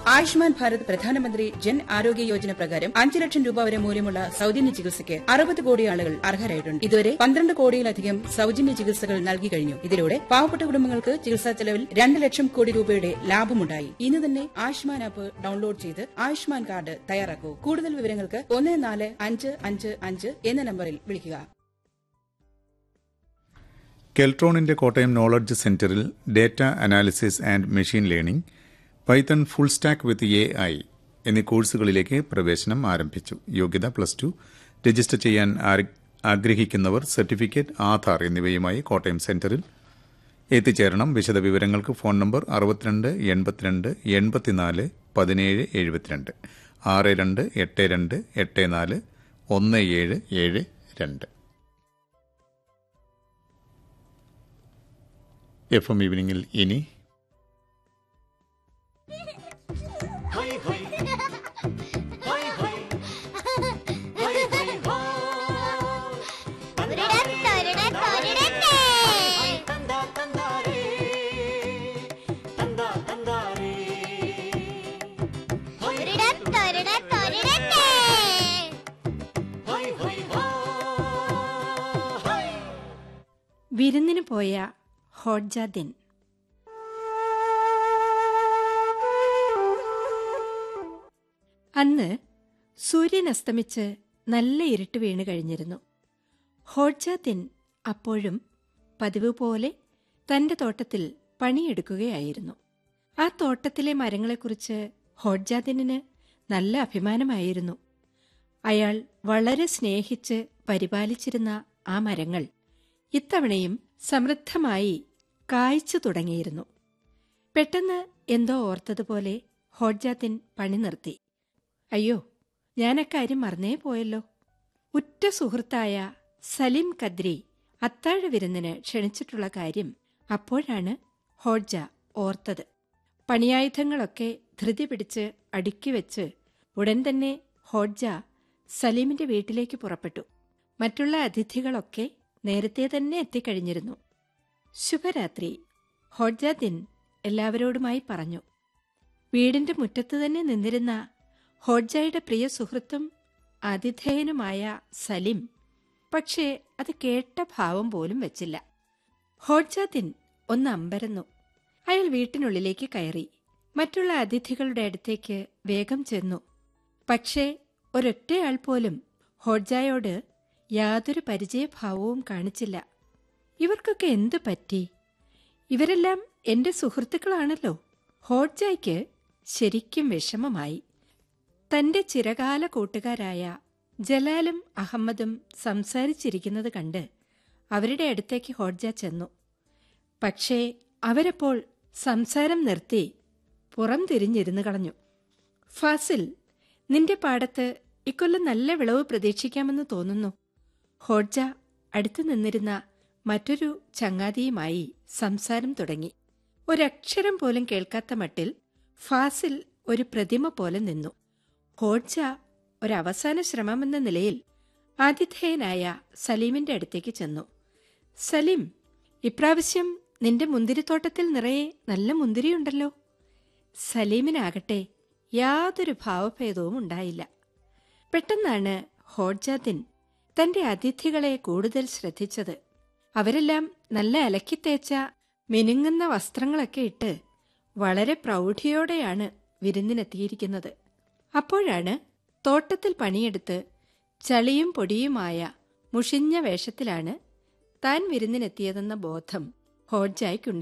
ആയുഷ്മാൻ ഭാരത് പ്രധാനമന്ത്രി ജൻ ആരോഗ്യ യോജന പ്രകാരം അഞ്ച് ലക്ഷം രൂപ വരെ മൂല്യമുള്ള സൗജന്യ ചികിത്സയ്ക്ക് അറുപത് കോടി ആളുകൾ അർഹരായിട്ടുണ്ട് ഇതുവരെ പന്ത്രണ്ട് കോടിയിലധികം സൗജന്യ ചികിത്സകൾ നൽകി കഴിഞ്ഞു ഇതിലൂടെ പാവപ്പെട്ട കുടുംബങ്ങൾക്ക് ചികിത്സാ ചെലവിൽ രണ്ട് ലക്ഷം കോടി രൂപയുടെ ലാഭമുണ്ടായി ഇന്ന് തന്നെ ആയുഷ്മാൻ ആപ്പ് ഡൌൺലോഡ് ചെയ്ത് ആയുഷ്മാൻ കാർഡ് തയ്യാറാക്കൂ കൂടുതൽ വിവരങ്ങൾക്ക് ഒന്ന് നാല് അഞ്ച് അഞ്ച് അഞ്ച് എന്ന നമ്പറിൽ വിളിക്കുക കെൽട്രോണിന്റെ കോട്ടയം നോളജ് സെന്ററിൽ data analysis and machine learning Python full stack with A I എന്നീ കോഴ്സുകളിലേക്ക് പ്രവേശനം ആരംഭിച്ചു യോഗ്യത പ്ലസ് ടു രജിസ്റ്റർ ചെയ്യാൻ ആര- ആഗ്രഹിക്കുന്നവർ സർട്ടിഫിക്കറ്റ് ആധാർ എന്നിവയുമായി കോട്ടയം സെന്ററിൽ എത്തിച്ചേരണം വിശദവിവരങ്ങൾക്ക് ഫോൺ നമ്പർ അറുപത്തിരണ്ട് എൺപത്തിരണ്ട് എൺപത്തിനാല് പതിനേഴ് എഴുപത്തിരണ്ട് ആറ് രണ്ട് എട്ട് രണ്ട് എട്ട് നാല് ഒന്ന് ഏഴ് ഏഴ് രണ്ട് എഫ് എം ഈവനിങ്ങിൽ ഇനി വിരുന്നിന് പോയ ഹോഡ്ജാദിൻ അന്ന് സൂര്യൻ അസ്തമിച്ച് നല്ല ഇരുട്ട് വീണു കഴിഞ്ഞിരുന്നു ഹോഡ്ജാദിൻ അപ്പോഴും പതിവ് പോലെ തന്റെ തോട്ടത്തിൽ പണിയെടുക്കുകയായിരുന്നു ആ തോട്ടത്തിലെ മരങ്ങളെക്കുറിച്ച് ഹോഡ്ജാദിന് നല്ല അഭിമാനമായിരുന്നു അയാൾ വളരെ സ്നേഹിച്ച് പരിപാലിച്ചിരുന്ന ആ മരങ്ങൾ ഇത്തവണയും സമൃദ്ധമായി കായ്ച്ചു തുടങ്ങിയിരുന്നു പെട്ടെന്ന് എന്തോ ഓർത്തതുപോലെ ഹോഡ്ജാത്തിൻ പണി നിർത്തി അയ്യോ ഞാൻ അക്കാര്യം മറന്നേ പോയല്ലോ ഉറ്റ സുഹൃത്തായ സലിം കദ്രി അത്താഴ വിരുന്നിന് ക്ഷണിച്ചിട്ടുള്ള കാര്യം അപ്പോഴാണ് ഹോഡ്ജ ഓർത്തത് പണിയായുധങ്ങളൊക്കെ ധൃതി പിടിച്ച് അടുക്കി വെച്ച് ഉടൻ തന്നെ ഹോഡ്ജ സലീമിന്റെ വീട്ടിലേക്ക് പുറപ്പെട്ടു മറ്റുള്ള അതിഥികളൊക്കെ നേരത്തെ തന്നെ എത്തിക്കഴിഞ്ഞിരുന്നു ശുഭരാത്രി ഹോഡ്ജാദിൻ എല്ലാവരോടുമായി പറഞ്ഞു വീടിന്റെ മുറ്റത്ത് തന്നെ നിന്നിരുന്ന ഹോഡ്ജയുടെ പ്രിയ സുഹൃത്തും ആതിഥേയനുമായ സലിം പക്ഷേ അത് കേട്ട ഭാവം പോലും വെച്ചില്ല ഹോഡ്ജാദിൻ ഒന്ന് അമ്പരന്നു അയാൾ വീട്ടിനുള്ളിലേക്ക് കയറി മറ്റുള്ള അതിഥികളുടെ അടുത്തേക്ക് വേഗം ചെന്നു പക്ഷേ ഒരൊറ്റയാൾ പോലും ഹോഡ്ജായോട് യാതൊരു പരിചയഭാവവും കാണിച്ചില്ല ഇവർക്കൊക്കെ എന്തു പറ്റി ഇവരെല്ലാം എന്റെ സുഹൃത്തുക്കളാണല്ലോ ഹോഡ്ജായ്ക്ക് ശരിക്കും വിഷമമായി തന്റെ ചിരകാല കൂട്ടുകാരായ ജലാലും അഹമ്മദും സംസാരിച്ചിരിക്കുന്നത് കണ്ട് അവരുടെ അടുത്തേക്ക് ഹോഡ്ജ ചെന്നു പക്ഷേ അവരപ്പോൾ സംസാരം നിർത്തി പുറം തിരിഞ്ഞിരുന്നു കളഞ്ഞു ഫാസിൽ നിന്റെ പാടത്ത് ഇക്കൊല്ലം നല്ല വിളവ് പ്രതീക്ഷിക്കാമെന്ന് തോന്നുന്നു ഹോഡ്ജ അടുത്തു നിന്നിരുന്ന മറ്റൊരു ചങ്ങാതിയുമായി സംസാരം തുടങ്ങി ഒരക്ഷരം പോലും കേൾക്കാത്ത മട്ടിൽ ഫാസിൽ ഒരു പ്രതിമ പോലെ നിന്നു ഹോഡ്ജ ഒരവസാന ശ്രമമെന്ന നിലയിൽ ആതിഥേയനായ സലീമിന്റെ അടുത്തേക്ക് ചെന്നു സലീം ഇപ്രാവശ്യം നിന്റെ മുന്തിരിത്തോട്ടത്തിൽ നിറയെ നല്ല മുന്തിരിയുണ്ടല്ലോ സലീമിനാകട്ടെ യാതൊരു ഭാവഭേദവും ഉണ്ടായില്ല പെട്ടെന്നാണ് ഹോഡ്ജാദിൻ തന്റെ അതിഥികളെ കൂടുതൽ ശ്രദ്ധിച്ചത് അവരെല്ലാം നല്ല അലക്കിത്തേച്ച മിനുങ്ങുന്ന വസ്ത്രങ്ങളൊക്കെ ഇട്ട് വളരെ പ്രൗഢിയോടെയാണ് വിരുന്നിനെത്തിയിരിക്കുന്നത് അപ്പോഴാണ് തോട്ടത്തിൽ പണിയെടുത്ത് ചളിയും പൊടിയുമായ മുഷിഞ്ഞ വേഷത്തിലാണ് താൻ വിരുന്നിനെത്തിയതെന്ന ബോധം ഹോഡ്ജായ്ക്കുണ്ട്